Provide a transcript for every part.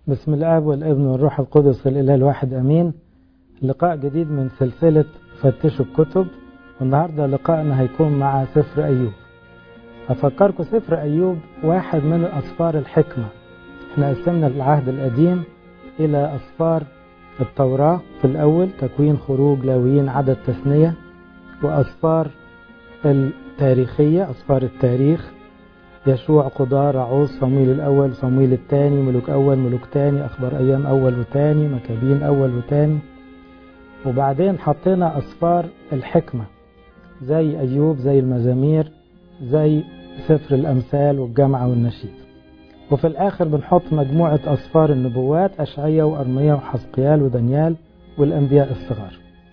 بسم الآب والابن والروح القدس الإله الواحد أمين لقاء جديد من سلسلة فتشوا الكتب والنهاردة لقاءنا هيكون مع سفر أيوب أفكركم سفر أيوب واحد من أسفار الحكمة احنا قسمنا العهد القديم إلى أسفار التوراة في الأول تكوين خروج لاويين عدد تثنية وأسفار التاريخية أسفار التاريخ يشوع قضاء رعوز صمويل الأول صمويل الثاني ملوك أول ملوك ثاني أخبار أيام أول وثاني مكابين أول وثاني وبعدين حطينا أسفار الحكمة زي أيوب زي المزامير زي سفر الأمثال والجامعة والنشيد وفي الآخر بنحط مجموعة أسفار النبوات أشعية وأرمية وحسقيال ودانيال والأنبياء الصغار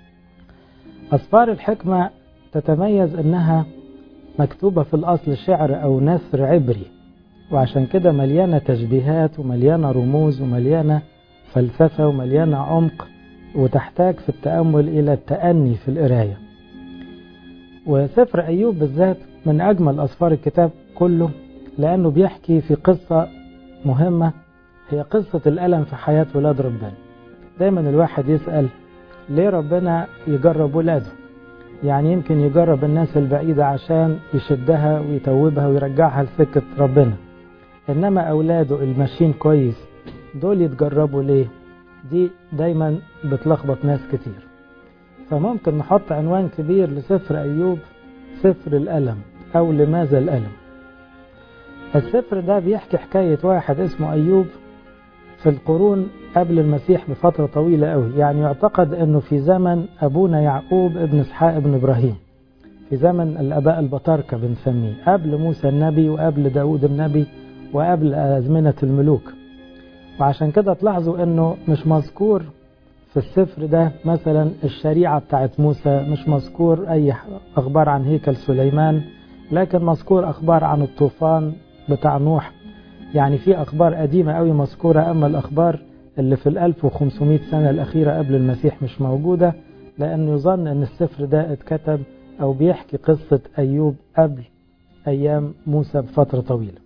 أسفار الحكمة تتميز أنها مكتوبة في الأصل شعر أو نثر عبري وعشان كده مليانة تشبيهات ومليانة رموز ومليانة فلسفة ومليانة عمق وتحتاج في التأمل إلى التأني في القراية وسفر أيوب بالذات من أجمل أسفار الكتاب كله لأنه بيحكي في قصة مهمة هي قصة الألم في حياة ولاد ربنا دايما الواحد يسأل ليه ربنا يجرب ولاده يعني يمكن يجرب الناس البعيدة عشان يشدها ويتوبها ويرجعها لسكة ربنا إنما أولاده الماشيين كويس دول يتجربوا ليه دي دايما بتلخبط ناس كتير فممكن نحط عنوان كبير لسفر أيوب سفر الألم أو لماذا الألم السفر ده بيحكي حكاية واحد اسمه أيوب في القرون قبل المسيح بفترة طويلة قوي يعني يعتقد أنه في زمن أبونا يعقوب ابن إسحاق ابن إبراهيم في زمن الأباء البطاركة بنسميه قبل موسى النبي وقبل داود النبي وقبل أزمنة الملوك وعشان كده تلاحظوا أنه مش مذكور في السفر ده مثلا الشريعة بتاعت موسى مش مذكور أي أخبار عن هيكل سليمان لكن مذكور أخبار عن الطوفان بتاع نوح يعني في أخبار قديمة قوي مذكورة أما الأخبار اللي في ال 1500 سنة الأخيرة قبل المسيح مش موجودة لأنه يظن أن السفر ده اتكتب أو بيحكي قصة أيوب قبل أيام موسى بفترة طويلة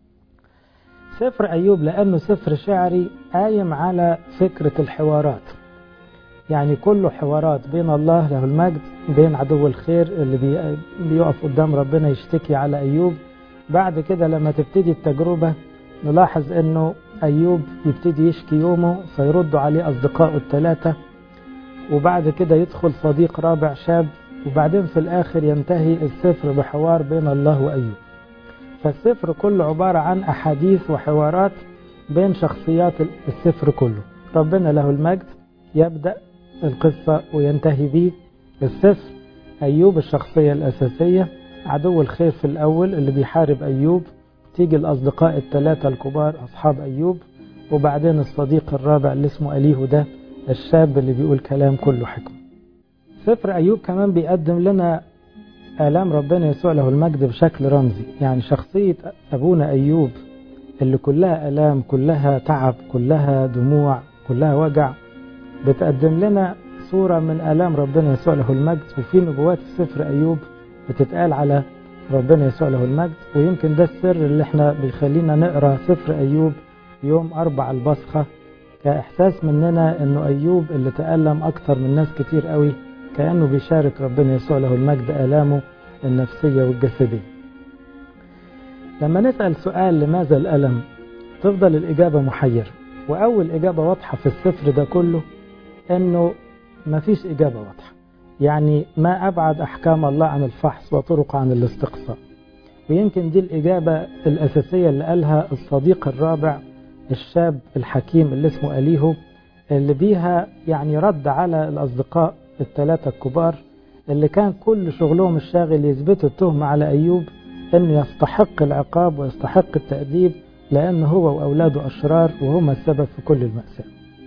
سفر أيوب لأنه سفر شعري قايم على فكرة الحوارات يعني كله حوارات بين الله له المجد بين عدو الخير اللي بيقف قدام ربنا يشتكي على أيوب بعد كده لما تبتدي التجربة نلاحظ أنه أيوب يبتدي يشكي يومه فيردوا عليه أصدقائه الثلاثة وبعد كده يدخل صديق رابع شاب وبعدين في الآخر ينتهي السفر بحوار بين الله وأيوب فالسفر كله عبارة عن أحاديث وحوارات بين شخصيات السفر كله ربنا له المجد يبدأ القصة وينتهي به السفر أيوب الشخصية الأساسية عدو الخير في الأول اللي بيحارب أيوب تيجي الأصدقاء الثلاثة الكبار أصحاب أيوب وبعدين الصديق الرابع اللي اسمه أليه ده الشاب اللي بيقول كلام كله حكمة سفر أيوب كمان بيقدم لنا آلام ربنا يسوع له المجد بشكل رمزي يعني شخصية أبونا أيوب اللي كلها آلام كلها تعب كلها دموع كلها وجع بتقدم لنا صورة من آلام ربنا يسوع له المجد وفي نبوات في سفر أيوب بتتقال على ربنا يسوع له المجد ويمكن ده السر اللي احنا بيخلينا نقرا سفر أيوب يوم أربع البصخة كإحساس مننا إنه أيوب اللي تألم أكتر من ناس كتير قوي كأنه بيشارك ربنا يسوع له المجد آلامه النفسية والجسدية لما نسأل سؤال لماذا الألم تفضل الإجابة محيرة وأول إجابة واضحة في السفر ده كله إنه مفيش إجابة واضحة يعني ما أبعد أحكام الله عن الفحص وطرق عن الاستقصاء ويمكن دي الإجابة الأساسية اللي قالها الصديق الرابع الشاب الحكيم اللي اسمه أليهو اللي بيها يعني رد على الأصدقاء الثلاثة الكبار اللي كان كل شغلهم الشاغل يثبتوا التهمة على أيوب أنه يستحق العقاب ويستحق التأديب لأن هو وأولاده أشرار وهم السبب في كل المأساة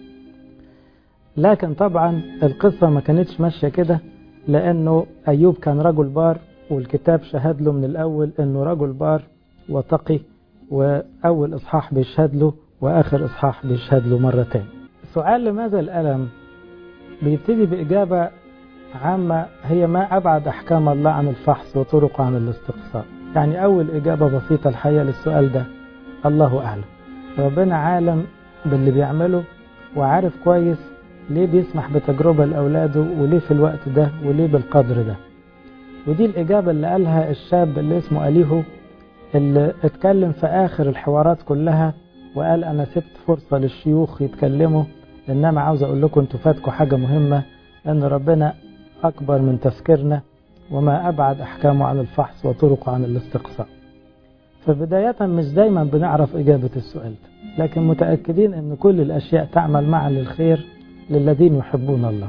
لكن طبعا القصة ما كانتش ماشية كده لأنه أيوب كان رجل بار والكتاب شهد له من الأول أنه رجل بار وتقي وأول إصحاح بيشهد له وآخر إصحاح بيشهد له مرة تاني سؤال لماذا الألم بيبتدي بإجابة عامة هي ما أبعد أحكام الله عن الفحص وطرقه عن الاستقصاء يعني أول إجابة بسيطة الحقيقة للسؤال ده الله أعلم ربنا عالم باللي بيعمله وعارف كويس ليه بيسمح بتجربة لأولاده وليه في الوقت ده وليه بالقدر ده ودي الإجابة اللي قالها الشاب اللي اسمه أليهو اللي اتكلم في آخر الحوارات كلها وقال أنا سبت فرصة للشيوخ يتكلموا إنما عاوز أقول لكم أنتوا فاتكم حاجة مهمة إن ربنا أكبر من تفكيرنا وما أبعد أحكامه عن الفحص وطرقه عن الاستقصاء فبداية مش دايما بنعرف إجابة السؤال ده لكن متأكدين أن كل الأشياء تعمل معا للخير للذين يحبون الله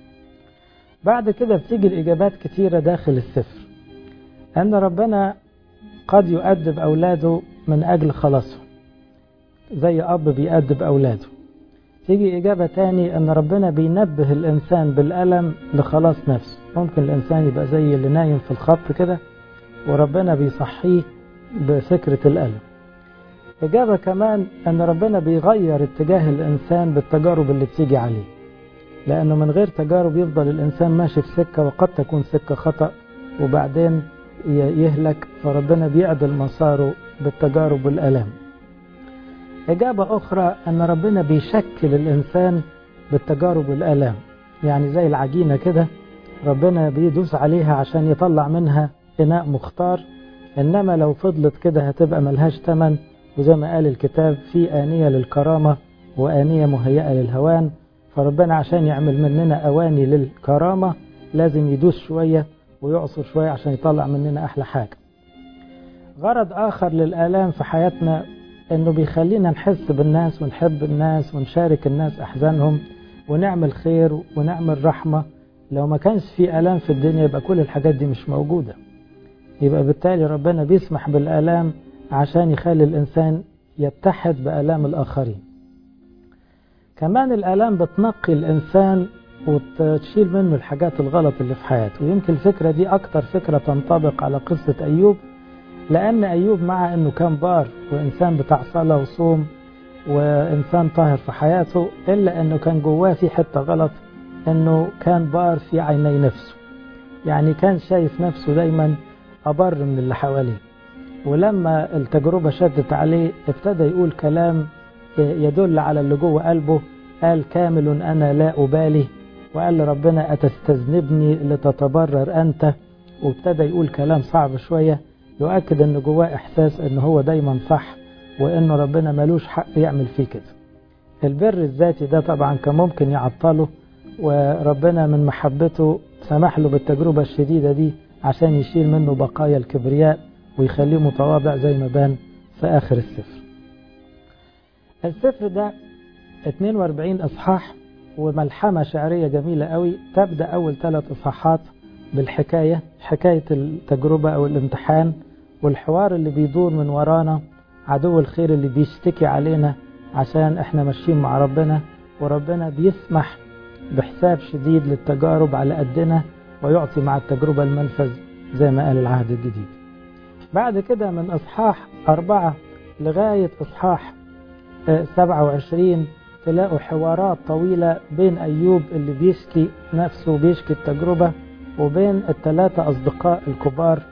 بعد كده بتيجي الإجابات كتيرة داخل السفر أن ربنا قد يؤدب أولاده من أجل خلاصهم زي أب بيأدب أولاده تيجي إجابة تاني أن ربنا بينبه الإنسان بالألم لخلاص نفسه ممكن الإنسان يبقى زي اللي نايم في الخط كده وربنا بيصحيه بفكرة الألم إجابة كمان أن ربنا بيغير اتجاه الإنسان بالتجارب اللي بتيجي عليه لأنه من غير تجارب يفضل الإنسان ماشي في سكة وقد تكون سكة خطأ وبعدين يهلك فربنا بيعدل مساره بالتجارب والألم إجابة أخرى أن ربنا بيشكل الإنسان بالتجارب والآلام يعني زي العجينة كده ربنا بيدوس عليها عشان يطلع منها إناء مختار إنما لو فضلت كده هتبقى ملهاش تمن وزي ما قال الكتاب في آنية للكرامة وآنية مهيئة للهوان فربنا عشان يعمل مننا أواني للكرامة لازم يدوس شوية ويعصر شوية عشان يطلع مننا أحلى حاجة غرض آخر للآلام في حياتنا انه بيخلينا نحس بالناس ونحب الناس ونشارك الناس احزانهم ونعمل خير ونعمل رحمه لو ما كانش في الام في الدنيا يبقى كل الحاجات دي مش موجوده يبقى بالتالي ربنا بيسمح بالالام عشان يخلي الانسان يتحد بالام الاخرين كمان الالام بتنقي الانسان وتشيل منه الحاجات الغلط اللي في حياته ويمكن الفكره دي اكتر فكره تنطبق على قصه ايوب لأن أيوب مع أنه كان بار وإنسان بتاع صلاة وصوم وإنسان طاهر في حياته إلا أنه كان جواه في حتة غلط أنه كان بار في عيني نفسه يعني كان شايف نفسه دايما أبر من اللي حواليه ولما التجربة شدت عليه ابتدى يقول كلام يدل على اللي جوه قلبه قال كامل أنا لا أبالي وقال لربنا أتستذنبني لتتبرر أنت وابتدى يقول كلام صعب شوية يؤكد ان جواه احساس ان هو دايما صح وان ربنا ملوش حق يعمل فيه كده البر الذاتي ده طبعا كان ممكن يعطله وربنا من محبته سمح له بالتجربة الشديدة دي عشان يشيل منه بقايا الكبرياء ويخليه متواضع زي ما بان في آخر السفر السفر ده 42 إصحاح وملحمة شعرية جميلة قوي تبدأ أول ثلاث إصحاحات بالحكاية حكاية التجربة أو الامتحان والحوار اللي بيدور من ورانا عدو الخير اللي بيشتكي علينا عشان احنا ماشيين مع ربنا وربنا بيسمح بحساب شديد للتجارب على قدنا ويعطي مع التجربة المنفذ زي ما قال العهد الجديد بعد كده من إصحاح أربعة لغاية إصحاح سبعة وعشرين تلاقوا حوارات طويلة بين أيوب اللي بيشكي نفسه بيشكي التجربة وبين الثلاثة أصدقاء الكبار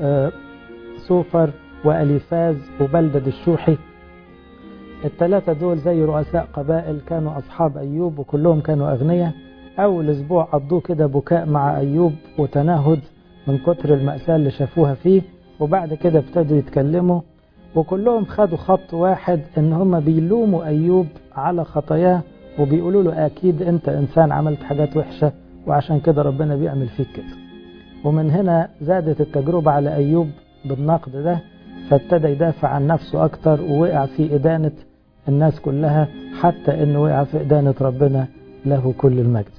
سوفر وأليفاز وبلدد الشوحي الثلاثة دول زي رؤساء قبائل كانوا أصحاب أيوب وكلهم كانوا أغنياء أول أسبوع قضوه كده بكاء مع أيوب وتنهد من كتر المأساة اللي شافوها فيه وبعد كده ابتدوا يتكلموا وكلهم خدوا خط واحد ان هم بيلوموا أيوب على خطاياه وبيقولوا له أكيد أنت إنسان عملت حاجات وحشة وعشان كده ربنا بيعمل فيك كده ومن هنا زادت التجربة على أيوب بالنقد ده فابتدى يدافع عن نفسه أكتر ووقع في إدانة الناس كلها حتى أنه وقع في إدانة ربنا له كل المجد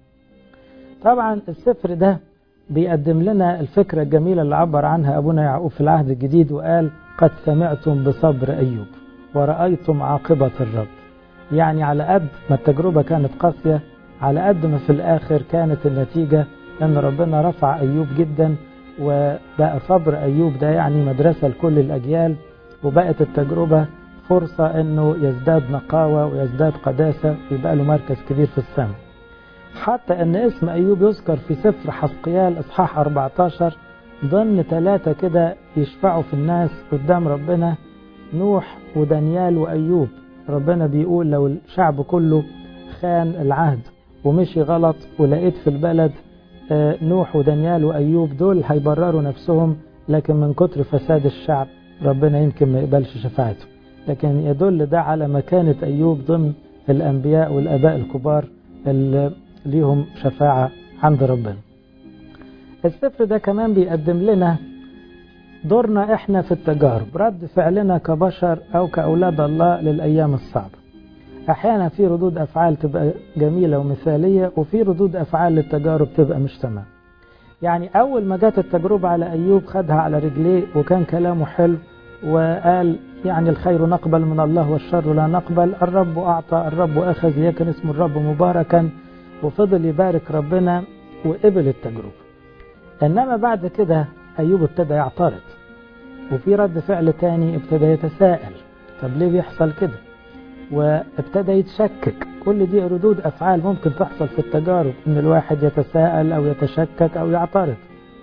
طبعا السفر ده بيقدم لنا الفكرة الجميلة اللي عبر عنها أبونا يعقوب في العهد الجديد وقال قد سمعتم بصبر أيوب ورأيتم عاقبة الرب يعني على قد ما التجربة كانت قاسية على قد ما في الآخر كانت النتيجة أن ربنا رفع أيوب جدا وبقى صبر أيوب ده يعني مدرسة لكل الأجيال وبقت التجربة فرصة أنه يزداد نقاوة ويزداد قداسة ويبقى له مركز كبير في السماء حتى أن اسم أيوب يذكر في سفر حسقيال إصحاح 14 ضمن ثلاثة كده يشفعوا في الناس قدام ربنا نوح ودانيال وأيوب ربنا بيقول لو الشعب كله خان العهد ومشي غلط ولقيت في البلد نوح ودانيال وأيوب دول هيبرروا نفسهم لكن من كتر فساد الشعب ربنا يمكن ما يقبلش شفاعته لكن يدل ده على مكانة أيوب ضمن الأنبياء والآباء الكبار اللي ليهم شفاعة عند ربنا السفر ده كمان بيقدم لنا دورنا احنا في التجارب رد فعلنا كبشر او كأولاد الله للأيام الصعبة احيانا في ردود افعال تبقى جميلة ومثالية وفي ردود افعال للتجارب تبقى مش تمام يعني اول ما جت التجربة على ايوب خدها على رجليه وكان كلامه حلو وقال يعني الخير نقبل من الله والشر لا نقبل الرب أعطى الرب أخذ يكن اسم الرب مباركا وفضل يبارك ربنا وقبل التجربة إنما بعد كده أيوب ابتدى يعترض وفي رد فعل تاني ابتدى يتساءل طب ليه بيحصل كده وابتدى يتشكك كل دي ردود أفعال ممكن تحصل في التجارب إن الواحد يتساءل أو يتشكك أو يعترض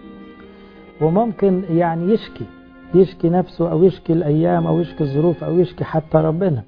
وممكن يعني يشكي يشكي نفسه أو يشكي الأيام أو يشكي الظروف أو يشكي حتى ربنا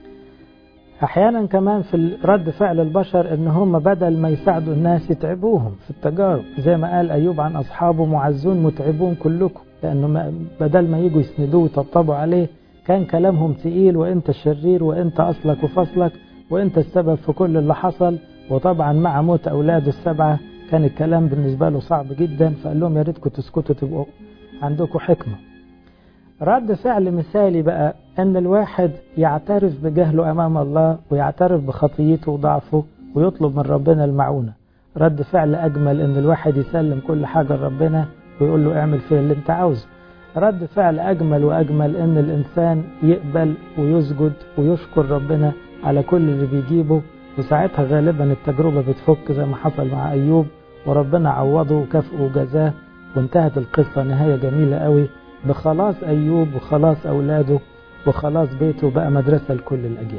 أحيانا كمان في رد فعل البشر إن هم بدل ما يساعدوا الناس يتعبوهم في التجارب زي ما قال أيوب عن أصحابه معزون متعبون كلكم لأنه بدل ما يجوا يسندوه ويطبطبوا عليه كان كلامهم تقيل وانت الشرير وانت أصلك وفصلك وانت السبب في كل اللي حصل وطبعا مع موت أولاده السبعة كان الكلام بالنسبة له صعب جدا فقال لهم يا ريتكم تسكتوا تبقوا عندكم حكمة رد فعل مثالي بقى أن الواحد يعترف بجهله أمام الله ويعترف بخطيته وضعفه ويطلب من ربنا المعونة رد فعل أجمل أن الواحد يسلم كل حاجة لربنا ويقول له اعمل فيه اللي انت عاوزه رد فعل أجمل وأجمل أن الإنسان يقبل ويسجد ويشكر ربنا على كل اللي بيجيبه وساعتها غالبا التجربة بتفك زي ما حصل مع أيوب وربنا عوضه وكافئه وجزاه وانتهت القصة نهاية جميلة قوي بخلاص أيوب وخلاص أولاده وخلاص بيته بقى مدرسة لكل الأجيال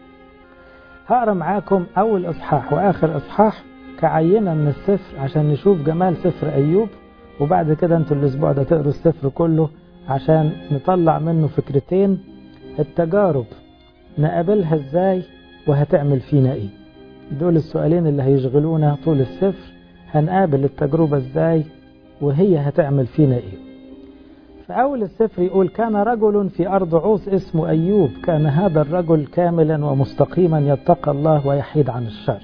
هقرا معاكم أول إصحاح وآخر إصحاح كعينة من السفر عشان نشوف جمال سفر أيوب وبعد كده انتوا الأسبوع ده تقروا السفر كله عشان نطلع منه فكرتين التجارب نقابلها ازاي وهتعمل فينا ايه دول السؤالين اللي هيشغلونا طول السفر هنقابل التجربة ازاي وهي هتعمل فينا ايه في أول السفر يقول كان رجل في أرض عوص اسمه أيوب كان هذا الرجل كاملا ومستقيما يتقى الله ويحيد عن الشر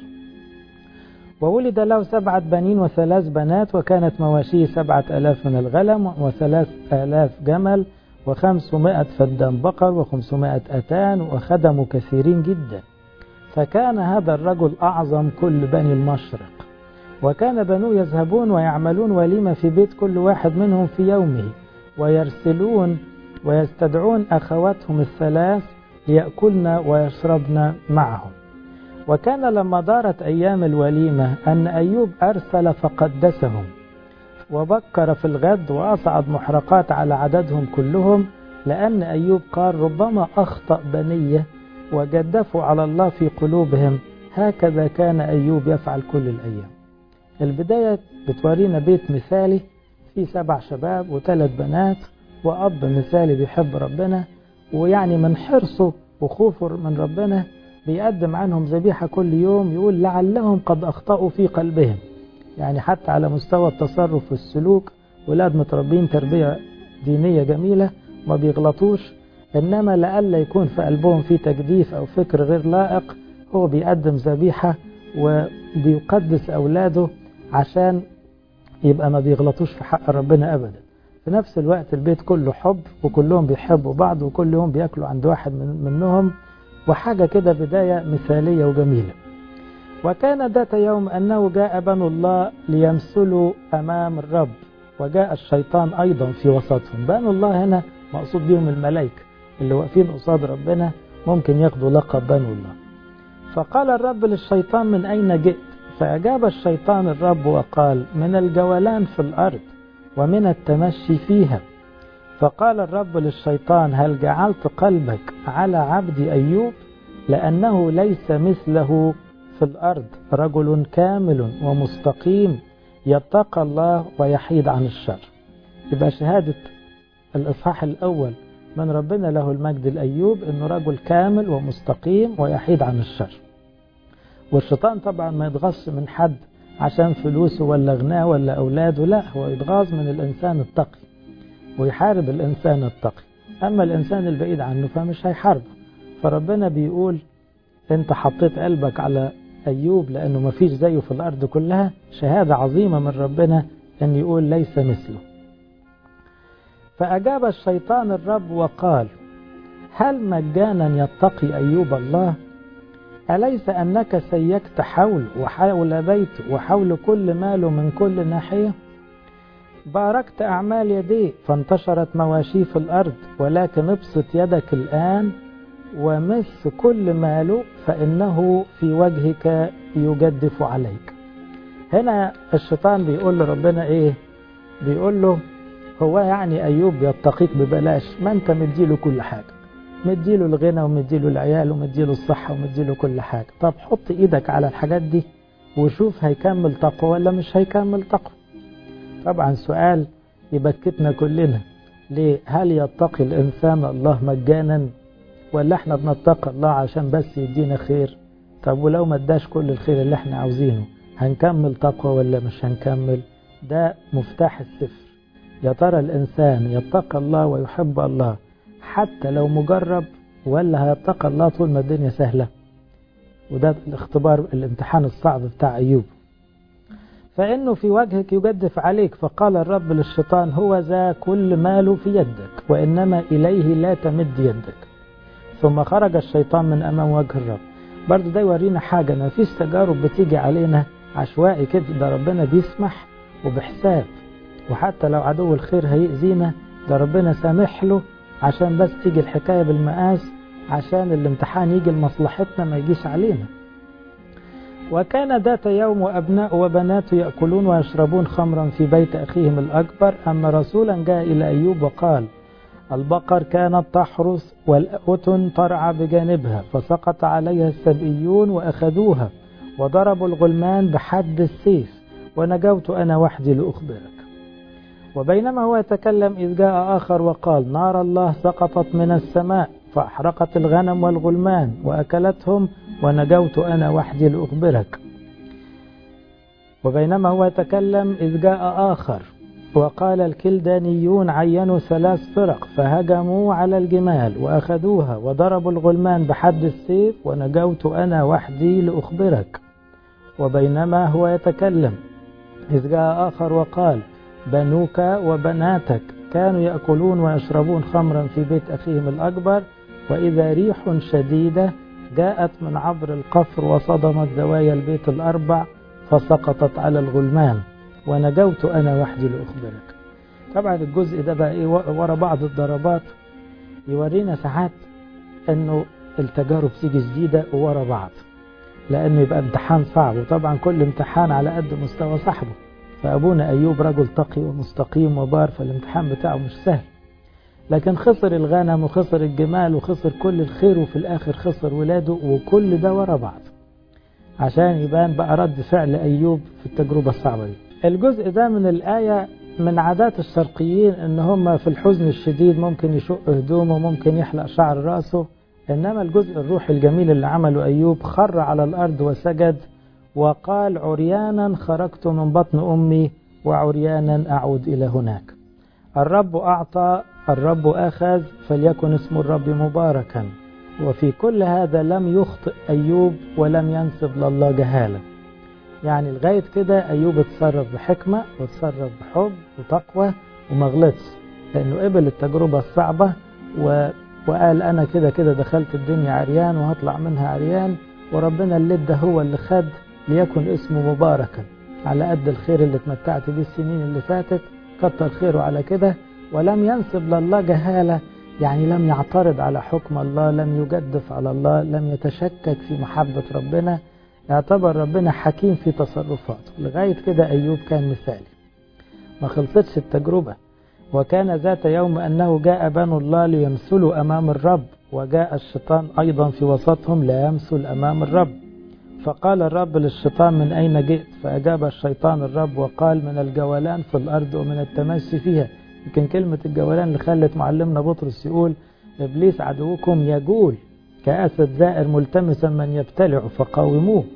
وولد له سبعة بنين وثلاث بنات وكانت مواشيه سبعة ألاف من الغنم وثلاث آلاف جمل وخمسمائة فدان بقر وخمسمائة أتان وخدموا كثيرين جدا فكان هذا الرجل أعظم كل بني المشرق وكان بنوه يذهبون ويعملون وليمة في بيت كل واحد منهم في يومه ويرسلون ويستدعون أخواتهم الثلاث ليأكلن ويشربن معهم وكان لما دارت أيام الوليمة أن أيوب أرسل فقدسهم وبكر في الغد وأصعد محرقات على عددهم كلهم لأن أيوب قال ربما أخطأ بنية وجدفوا على الله في قلوبهم هكذا كان أيوب يفعل كل الأيام البداية بتورينا بيت مثالي فيه سبع شباب وثلاث بنات وأب مثالي بيحب ربنا ويعني من حرصه وخوفه من ربنا بيقدم عنهم ذبيحة كل يوم يقول لعلهم قد أخطأوا في قلبهم يعني حتى على مستوى التصرف والسلوك ولاد متربين تربية دينية جميلة ما بيغلطوش إنما لألا يكون في قلبهم في تجديف أو فكر غير لائق هو بيقدم ذبيحة وبيقدس أولاده عشان يبقى ما بيغلطوش في حق ربنا أبدا في نفس الوقت البيت كله حب وكلهم بيحبوا بعض وكل يوم بياكلوا عند واحد من منهم وحاجة كده بداية مثالية وجميلة وكان ذات يوم أنه جاء بنو الله ليمثلوا أمام الرب وجاء الشيطان أيضا في وسطهم بنو الله هنا مقصود بهم الملائكة اللي واقفين قصاد ربنا ممكن ياخدوا لقب بنو الله فقال الرب للشيطان من أين جئت فأجاب الشيطان الرب وقال من الجولان في الأرض ومن التمشي فيها فقال الرب للشيطان هل جعلت قلبك على عبدي أيوب لأنه ليس مثله في الأرض رجل كامل ومستقيم يتقى الله ويحيد عن الشر يبقى شهادة الإصحاح الأول من ربنا له المجد الأيوب أنه رجل كامل ومستقيم ويحيد عن الشر والشيطان طبعا ما يتغص من حد عشان فلوسه ولا غناه ولا أولاده لا هو يتغاظ من الإنسان التقي ويحارب الإنسان التقي أما الإنسان البعيد عنه فمش هيحاربه فربنا بيقول أنت حطيت قلبك على أيوب لأنه ما فيش زيه في الأرض كلها شهادة عظيمة من ربنا أن يقول ليس مثله فأجاب الشيطان الرب وقال هل مجانا يتقي أيوب الله أليس أنك سيكت حول وحول بيته وحول كل ماله من كل ناحية باركت أعمال يديه فانتشرت مواشيه في الأرض ولكن ابسط يدك الآن ومس كل ماله فإنه في وجهك يجدف عليك هنا الشيطان بيقول لربنا إيه بيقول له هو يعني أيوب يتقيك ببلاش ما أنت مديله كل حاجة مديله الغنى ومديله العيال ومديله الصحة ومديله كل حاجة طب حط إيدك على الحاجات دي وشوف هيكمل تقوى ولا مش هيكمل تقوى طبعا سؤال يبكتنا كلنا ليه هل يتقي الإنسان الله مجانا ولا احنا بنتقي الله عشان بس يدينا خير طب ولو ما اداش كل الخير اللي احنا عاوزينه هنكمل تقوى ولا مش هنكمل ده مفتاح السفر يا ترى الإنسان يتقى الله ويحب الله حتى لو مجرب ولا هيتقى الله طول ما الدنيا سهلة وده الاختبار الامتحان الصعب بتاع أيوب فإنه في وجهك يجدف عليك فقال الرب للشيطان هو ذا كل ماله في يدك وإنما إليه لا تمد يدك ثم خرج الشيطان من أمام وجه الرب برضو ده يورينا حاجة ما فيش تجارب بتيجي علينا عشوائي كده ده ربنا بيسمح وبحساب وحتى لو عدو الخير هيأذينا ده ربنا سامح له عشان بس تيجي الحكاية بالمقاس عشان الامتحان يجي لمصلحتنا ما يجيش علينا وكان ذات يوم وأبناء وبنات يأكلون ويشربون خمرا في بيت أخيهم الأكبر أما رسولا جاء إلى أيوب وقال البقر كانت تحرس والأتن ترعى بجانبها فسقط عليها السبئيون وأخذوها وضربوا الغلمان بحد السيف ونجوت أنا وحدي لأخبرك وبينما هو يتكلم إذ جاء آخر وقال نار الله سقطت من السماء فأحرقت الغنم والغلمان وأكلتهم ونجوت أنا وحدي لأخبرك وبينما هو يتكلم إذ جاء آخر وقال الكلدانيون عينوا ثلاث فرق فهجموا على الجمال وأخذوها وضربوا الغلمان بحد السيف ونجوت أنا وحدي لأخبرك وبينما هو يتكلم إذ جاء آخر وقال بنوك وبناتك كانوا يأكلون ويشربون خمرا في بيت أخيهم الأكبر وإذا ريح شديدة جاءت من عبر القفر وصدمت زوايا البيت الأربع فسقطت على الغلمان ونجوت أنا وحدي لأخبرك طبعا الجزء ده بقى إيه ورا بعض الضربات يورينا ساعات أنه التجارب تيجي جديدة ورا بعض لأنه يبقى امتحان صعب وطبعا كل امتحان على قد مستوى صاحبه فأبونا أيوب رجل تقي ومستقيم وبار فالامتحان بتاعه مش سهل لكن خسر الغنم وخسر الجمال وخسر كل الخير وفي الآخر خسر ولاده وكل ده ورا بعض عشان يبان بقى رد فعل أيوب في التجربة الصعبة دي الجزء ده من الآية من عادات الشرقيين ان هم في الحزن الشديد ممكن يشق هدومه ممكن يحلق شعر راسه انما الجزء الروحي الجميل اللي عمله ايوب خر على الارض وسجد وقال عريانا خرجت من بطن امي وعريانا اعود الى هناك الرب اعطى الرب اخذ فليكن اسم الرب مباركا وفي كل هذا لم يخطئ ايوب ولم ينسب لله جهاله يعني لغاية كده أيوب اتصرف بحكمة واتصرف بحب وتقوى وما غلطش لأنه قبل التجربة الصعبة و... وقال أنا كده كده دخلت الدنيا عريان وهطلع منها عريان وربنا اللي ادى هو اللي خد ليكن اسمه مباركا على قد الخير اللي اتمتعت بيه السنين اللي فاتت كتر خيره على كده ولم ينسب لله جهالة يعني لم يعترض على حكم الله لم يجدف على الله لم يتشكك في محبة ربنا اعتبر ربنا حكيم في تصرفاته لغاية كده أيوب كان مثالي ما خلصتش التجربة وكان ذات يوم أنه جاء بنو الله ليمثلوا أمام الرب وجاء الشيطان أيضا في وسطهم لا يمثل أمام الرب فقال الرب للشيطان من أين جئت فأجاب الشيطان الرب وقال من الجولان في الأرض ومن التمشي فيها يمكن كلمة الجولان اللي خلت معلمنا بطرس يقول إبليس عدوكم يجول كأسد زائر ملتمسا من يبتلع فقاوموه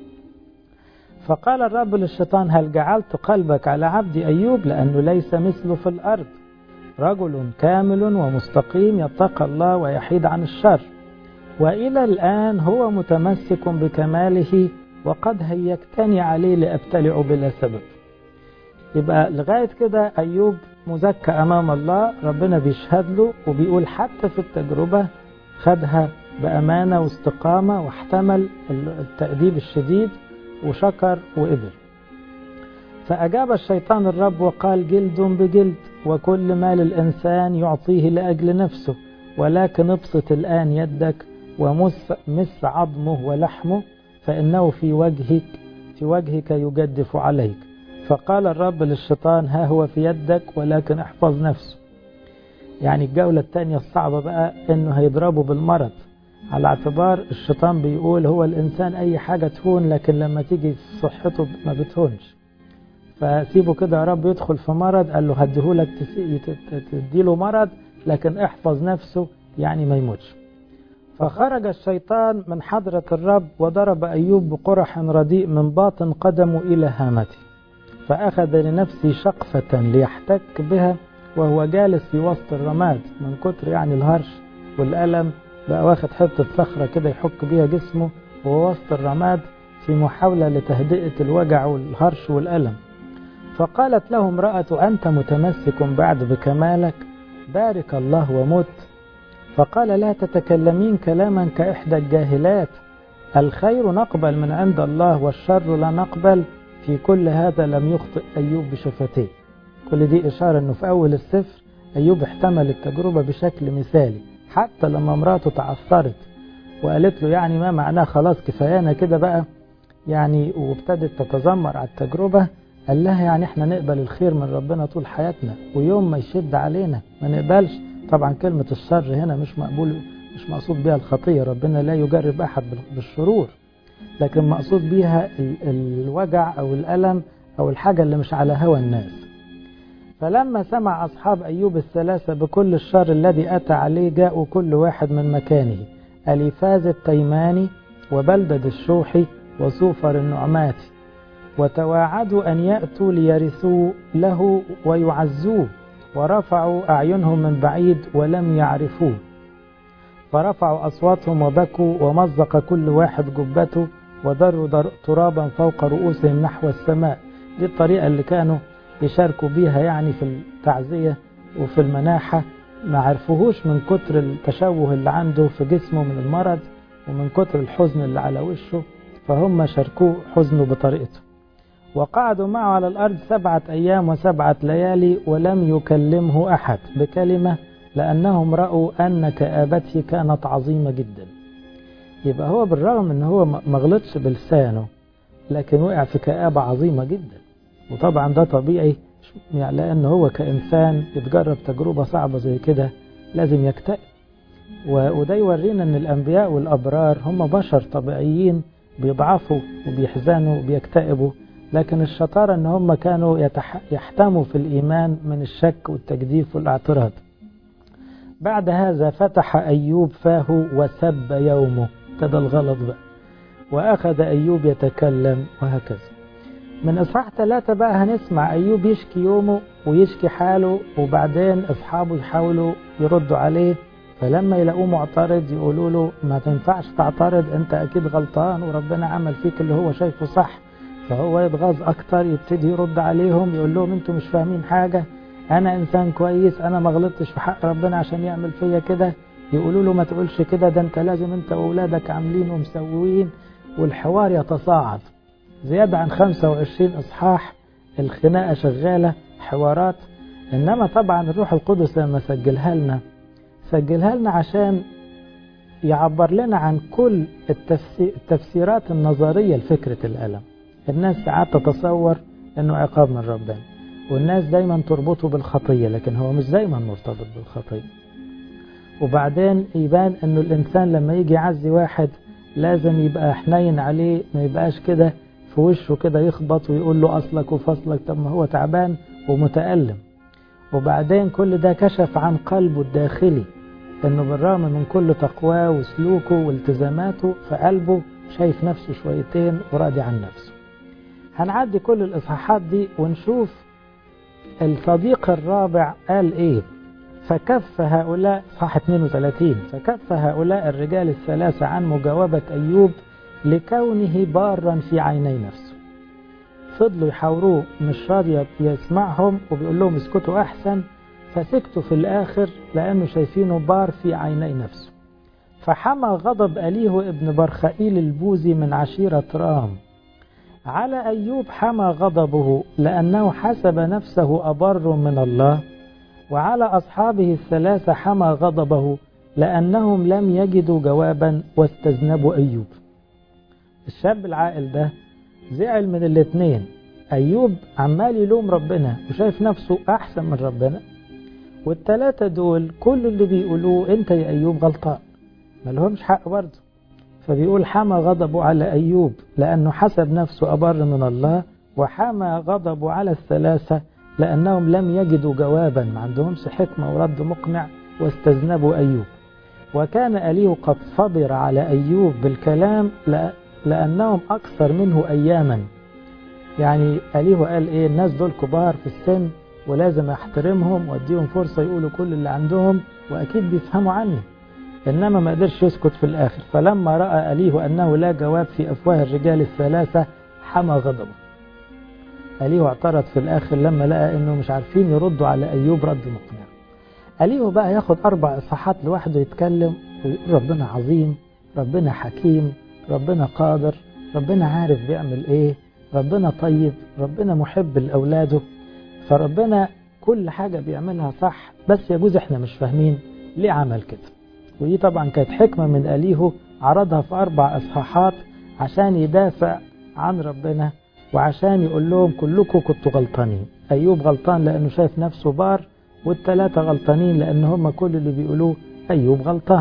فقال الرب للشيطان هل جعلت قلبك على عبد أيوب لأنه ليس مثله في الأرض رجل كامل ومستقيم يتقى الله ويحيد عن الشر وإلى الآن هو متمسك بكماله وقد هيجتني عليه لأبتلع بلا سبب يبقى لغاية كده أيوب مزكى أمام الله ربنا بيشهد له وبيقول حتى في التجربة خدها بأمانة واستقامة واحتمل التأديب الشديد وشكر وقبل فأجاب الشيطان الرب وقال جلد بجلد وكل ما للإنسان يعطيه لأجل نفسه ولكن ابسط الآن يدك ومس مس عظمه ولحمه فإنه في وجهك في وجهك يجدف عليك فقال الرب للشيطان ها هو في يدك ولكن احفظ نفسه يعني الجولة الثانية الصعبة بقى انه هيضربه بالمرض على اعتبار الشيطان بيقول هو الانسان اي حاجة تهون لكن لما تيجي صحته ما بتهونش فسيبه كده يا رب يدخل في مرض قال له هديهولك تديله مرض لكن احفظ نفسه يعني ما يموتش فخرج الشيطان من حضرة الرب وضرب أيوب بقرح رديء من باطن قدمه إلى هامته فأخذ لنفسه شقفة ليحتك بها وهو جالس في وسط الرماد من كتر يعني الهرش والألم بقى واخد حتة صخرة كده يحك بيها جسمه وهو وسط الرماد في محاولة لتهدئة الوجع والهرش والألم فقالت له امرأة أنت متمسك بعد بكمالك بارك الله ومت فقال لا تتكلمين كلاما كإحدى الجاهلات الخير نقبل من عند الله والشر لا نقبل في كل هذا لم يخطئ أيوب بشفتيه كل دي إشارة أنه في أول السفر أيوب احتمل التجربة بشكل مثالي حتى لما مراته تعثرت وقالت له يعني ما معناه خلاص كفايانا كده بقى يعني وابتدت تتذمر على التجربة قال لها يعني احنا نقبل الخير من ربنا طول حياتنا ويوم ما يشد علينا ما نقبلش طبعا كلمة الشر هنا مش مقبول مش مقصود بها الخطية ربنا لا يجرب أحد بالشرور لكن مقصود بيها الوجع أو الألم أو الحاجة اللي مش على هوى الناس فلما سمع أصحاب أيوب الثلاثة بكل الشر الذي أتى عليه جاءوا كل واحد من مكانه أليفاز التيماني وبلدد الشوحي وسوفر النعماتي وتواعدوا أن يأتوا ليرثوا له ويعزوه ورفعوا أعينهم من بعيد ولم يعرفوه فرفعوا أصواتهم وبكوا ومزق كل واحد جبته وضروا ترابا فوق رؤوسهم نحو السماء دي الطريقة اللي كانوا يشاركوا بيها يعني في التعزية وفي المناحة ما عرفوهوش من كتر التشوه اللي عنده في جسمه من المرض ومن كتر الحزن اللي على وشه فهم شاركوه حزنه بطريقته وقعدوا معه على الأرض سبعة أيام وسبعة ليالي ولم يكلمه أحد بكلمة لأنهم رأوا أن كآبته كانت عظيمة جدا يبقى هو بالرغم أنه هو ما غلطش بلسانه لكن وقع في كآبة عظيمة جدا وطبعا ده طبيعي يعني لأن هو كإنسان يتجرب تجربة صعبة زي كده لازم يكتئب وده يورينا أن الأنبياء والأبرار هم بشر طبيعيين بيضعفوا وبيحزنوا وبيكتئبوا لكن الشطارة أن هم كانوا يتح... يحتموا في الإيمان من الشك والتجديف والاعتراض بعد هذا فتح أيوب فاه وسب يومه ابتدى الغلط بقى وأخذ أيوب يتكلم وهكذا من إصحاح ثلاثة بقى هنسمع أيوب يشكي يومه ويشكي حاله وبعدين أصحابه يحاولوا يردوا عليه فلما يلاقوه معترض يقولوا له ما تنفعش تعترض أنت أكيد غلطان وربنا عمل فيك اللي هو شايفه صح فهو يتغاظ أكتر يبتدي يرد عليهم يقول لهم أنتوا مش فاهمين حاجة أنا إنسان كويس أنا ما غلطتش في حق ربنا عشان يعمل فيا كده يقولوا له ما تقولش كده ده أنت لازم أنت وأولادك عاملين ومسويين والحوار يتصاعد زيادة عن 25 إصحاح الخناقة شغالة حوارات إنما طبعا الروح القدس لما سجلها لنا سجلها لنا عشان يعبر لنا عن كل التفسيرات النظرية لفكرة الألم الناس ساعات تتصور أنه عقاب من ربنا والناس دايما تربطه بالخطية لكن هو مش دايما مرتبط بالخطية وبعدين يبان أنه الإنسان لما يجي يعزي واحد لازم يبقى حنين عليه ما يبقاش كده في وشه كده يخبط ويقول له أصلك وفصلك طب ما هو تعبان ومتألم وبعدين كل ده كشف عن قلبه الداخلي انه بالرغم من كل تقواه وسلوكه والتزاماته فقلبه شايف نفسه شويتين وراضي عن نفسه هنعدي كل الاصحاحات دي ونشوف الصديق الرابع قال ايه فكف هؤلاء صح 32 فكف هؤلاء الرجال الثلاثة عن مجاوبة أيوب لكونه بارا في عيني نفسه فضلوا يحاوروه مش راضي يسمعهم وبيقول لهم اسكتوا أحسن فسكتوا في الآخر لأنه شايفينه بار في عيني نفسه فحمى غضب أليه ابن برخائيل البوزي من عشيرة رام على أيوب حمى غضبه لأنه حسب نفسه أبر من الله وعلى أصحابه الثلاثة حمى غضبه لأنهم لم يجدوا جوابا واستذنبوا أيوب الشاب العاقل ده زعل من الاثنين أيوب عمال يلوم ربنا وشايف نفسه أحسن من ربنا والثلاثة دول كل اللي بيقولوه أنت يا أيوب غلطان ما لهمش حق برضه فبيقول حمى غضبه على أيوب لأنه حسب نفسه أبر من الله وحمى غضبه على الثلاثة لأنهم لم يجدوا جوابا ما عندهمش حكمة ورد مقنع واستذنبوا أيوب وكان أليه قد صبر على أيوب بالكلام لأنهم أكثر منه أياما يعني أليه قال إيه الناس دول كبار في السن ولازم أحترمهم وأديهم فرصة يقولوا كل اللي عندهم وأكيد بيفهموا عني إنما ما قدرش يسكت في الآخر فلما رأى أليه أنه لا جواب في أفواه الرجال الثلاثة حمى غضبه أليه اعترض في الآخر لما لقى إنه مش عارفين يردوا على أيوب رد مقنع أليه بقى ياخد أربع إصحاحات لوحده يتكلم ويقول ربنا عظيم ربنا حكيم ربنا قادر ربنا عارف بيعمل إيه ربنا طيب ربنا محب لأولاده فربنا كل حاجة بيعملها صح بس يجوز إحنا مش فاهمين ليه عمل كده ودي طبعا كانت حكمة من أليهو عرضها في أربع إصحاحات عشان يدافع عن ربنا وعشان يقول لهم كلكم كنتوا غلطانين أيوب غلطان لأنه شايف نفسه بار والثلاثة غلطانين لأن هم كل اللي بيقولوه أيوب غلطان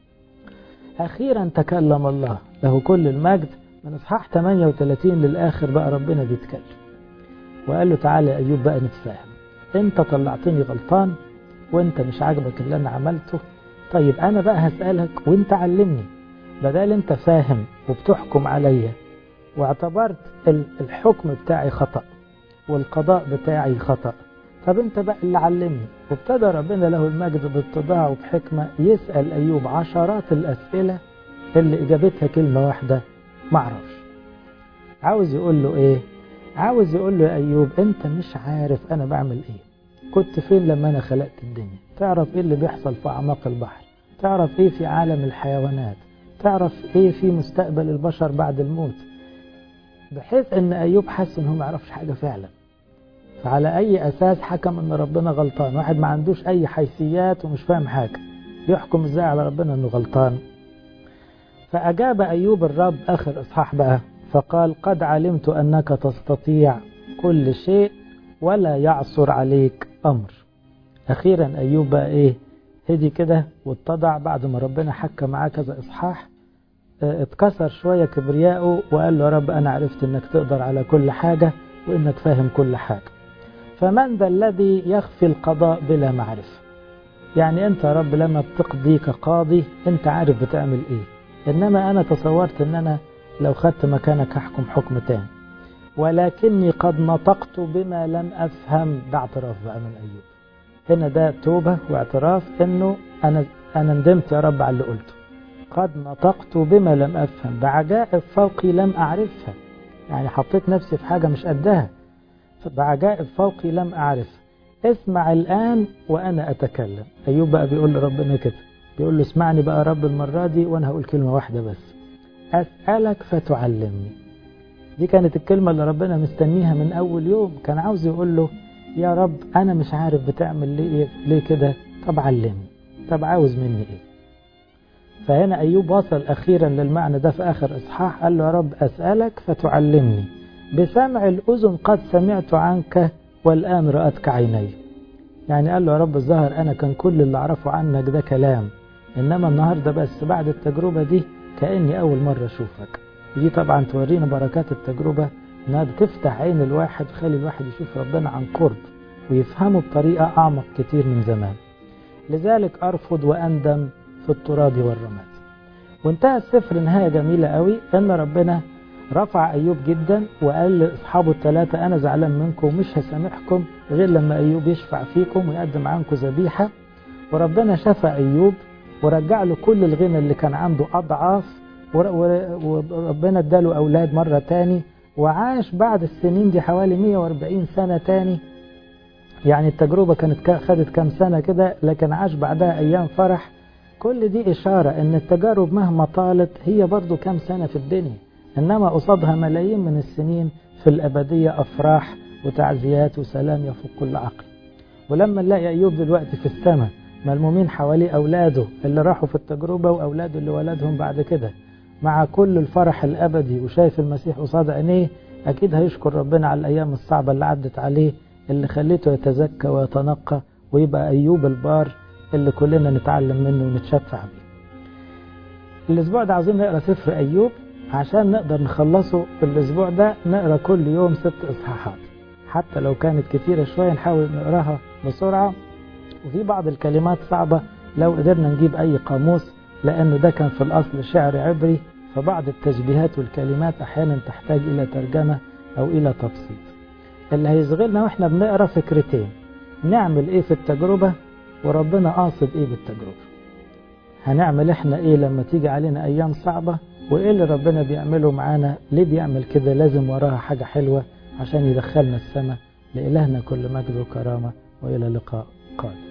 أخيرا تكلم الله له كل المجد من إصحاح 38 للآخر بقى ربنا بيتكلم وقال له تعالى يا أيوب بقى نتفاهم أنت طلعتني غلطان وأنت مش عاجبك اللي أنا عملته طيب أنا بقى هسألك وأنت علمني بدل أنت فاهم وبتحكم عليا واعتبرت الحكم بتاعي خطأ والقضاء بتاعي خطأ طب انت بقى اللي علمني وابتدى ربنا له المجد باتضاع وبحكمة يسأل أيوب عشرات الأسئلة اللي إجابتها كلمة واحدة معرفش عاوز يقول له إيه عاوز يقول له يا أيوب أنت مش عارف أنا بعمل إيه كنت فين لما أنا خلقت الدنيا تعرف إيه اللي بيحصل في أعماق البحر تعرف إيه في عالم الحيوانات تعرف إيه في مستقبل البشر بعد الموت بحيث ان ايوب حس ان هو ما يعرفش حاجه فعلا فعلى اي اساس حكم ان ربنا غلطان واحد ما عندوش اي حيثيات ومش فاهم حاجه يحكم ازاي على ربنا انه غلطان فاجاب ايوب الرب اخر اصحاح بقى فقال قد علمت انك تستطيع كل شيء ولا يعصر عليك امر اخيرا ايوب بقى ايه هدي كده واتضع بعد ما ربنا حكى معاه كذا اصحاح اتكسر شوية كبرياءه وقال له يا رب أنا عرفت أنك تقدر على كل حاجة وأنك فاهم كل حاجة فمن ذا الذي يخفي القضاء بلا معرفة يعني أنت يا رب لما بتقضي كقاضي أنت عارف بتعمل إيه إنما أنا تصورت أن أنا لو خدت مكانك هحكم حكم تاني ولكني قد نطقت بما لم أفهم ده اعتراف بقى من أيوب هنا ده توبة واعتراف أنه أنا أنا ندمت يا رب على اللي قلته قد نطقت بما لم أفهم بعجائب فوقي لم أعرفها يعني حطيت نفسي في حاجة مش قدها بعجائب فوقي لم أعرف اسمع الآن وأنا أتكلم أيوب بقى بيقول لربنا كده بيقول له اسمعني بقى رب المرة دي وأنا هقول كلمة واحدة بس أسألك فتعلمني دي كانت الكلمة اللي ربنا مستنيها من أول يوم كان عاوز يقول له يا رب أنا مش عارف بتعمل ليه, ليه كده طب علمني طب عاوز مني إيه فهنا أيوب وصل أخيرا للمعنى ده في آخر إصحاح قال له يا رب أسألك فتعلمني بسمع الأذن قد سمعت عنك والآن رأتك عيني يعني قال له يا رب الظاهر أنا كان كل اللي أعرفه عنك ده كلام إنما النهاردة بس بعد التجربة دي كأني أول مرة أشوفك دي طبعا تورينا بركات التجربة إنها بتفتح عين الواحد وخلي الواحد يشوف ربنا عن قرب ويفهموا بطريقة أعمق كتير من زمان لذلك أرفض وأندم في التراب والرماد وانتهى السفر نهاية جميلة قوي أن ربنا رفع أيوب جدا وقال لأصحابه الثلاثة أنا زعلان منكم ومش هسامحكم غير لما أيوب يشفع فيكم ويقدم عنكم ذبيحة وربنا شفى أيوب ورجع له كل الغنى اللي كان عنده أضعاف وربنا اداله أولاد مرة تاني وعاش بعد السنين دي حوالي 140 سنة تاني يعني التجربة كانت خدت كام سنة كده لكن عاش بعدها أيام فرح كل دي إشارة أن التجارب مهما طالت هي برضو كام سنة في الدنيا إنما قصادها ملايين من السنين في الأبدية أفراح وتعزيات وسلام يفوق كل عقل ولما نلاقي أيوب دلوقتي في السماء ملمومين حواليه أولاده اللي راحوا في التجربة وأولاده اللي ولدهم بعد كده مع كل الفرح الأبدي وشايف المسيح قصاد عينيه أكيد هيشكر ربنا على الأيام الصعبة اللي عدت عليه اللي خليته يتزكى ويتنقى ويبقى أيوب البار اللي كلنا نتعلم منه ونتشفع بيه الأسبوع ده عاوزين نقرأ سفر أيوب عشان نقدر نخلصه في الأسبوع ده نقرأ كل يوم ست إصحاحات حتى لو كانت كتيرة شوية نحاول نقراها بسرعة وفي بعض الكلمات صعبة لو قدرنا نجيب أي قاموس لأنه ده كان في الأصل شعر عبري فبعض التشبيهات والكلمات أحيانا تحتاج إلى ترجمة أو إلى تبسيط اللي هيشغلنا وإحنا بنقرأ فكرتين نعمل إيه في التجربة وربنا قاصد إيه بالتجربة هنعمل إحنا إيه لما تيجي علينا أيام صعبة وإيه اللي ربنا بيعمله معانا ليه بيعمل كده لازم وراها حاجة حلوة عشان يدخلنا السماء لإلهنا كل مجد وكرامة وإلى لقاء قادم